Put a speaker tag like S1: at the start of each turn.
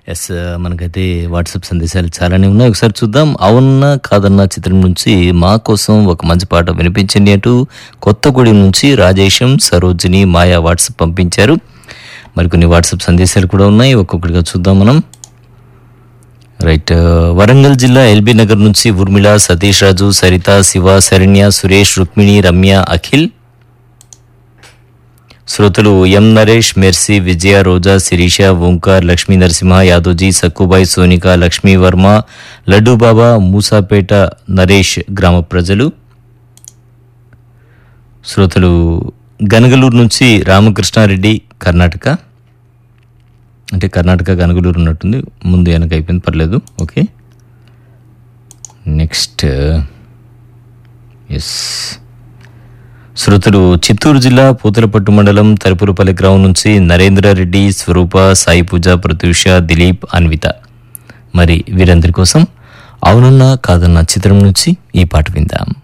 S1: yes మనకైతే WhatsApp సందేశాలు చాలానే ఉన్నాయి ఒకసారి చూద్దాం అవునా కాదన్నా చిత్రం నుంచి మా కోసం ఒక మంచి పాట వినిపించండి అంటూ కొత్తగూడెం నుంచి రాజేశం సరోజిని మాయా వాట్సాప్ పంపించారు మరికొన్ని వాట్సాప్ సందేశాలు కూడా ఉన్నాయి ఒక్కొక్కటిగా చూద్దాం మనం రైట్ వరంగల్ జిల్లా ఎల్బీ నగర్ నుంచి ఉర్మిళ సతీష్ రాజు సరిత శివ శరణ్య సురేష్ రుక్మిణి రమ్య అఖిల్ శ్రోతలు ఎం నరేష్ మెర్సీ విజయ రోజా శిరీష ఓంకార్ లక్ష్మీ నరసింహ యాదవ్జీ సక్కుబాయి సోనిక లక్ష్మీ వర్మ లడ్డూబాబా మూసాపేట నరేష్ గ్రామ ప్రజలు శ్రోతలు గనగలూరు నుంచి రామకృష్ణారెడ్డి కర్ణాటక అంటే కర్ణాటక గనగలూరు ఉన్నట్టుంది ముందు వెనక అయిపోయింది పర్లేదు ఓకే నెక్స్ట్ ఎస్ శ్రోతలు చిత్తూరు జిల్లా పూతలపట్టు మండలం తరుపులపల్లి గ్రామం నుంచి నరేంద్ర రెడ్డి స్వరూప సాయి పూజ ప్రత్యూష దిలీప్ అన్విత మరి వీరందరి కోసం అవునన్నా కాదన్న చిత్రం నుంచి ఈ పాట విందాం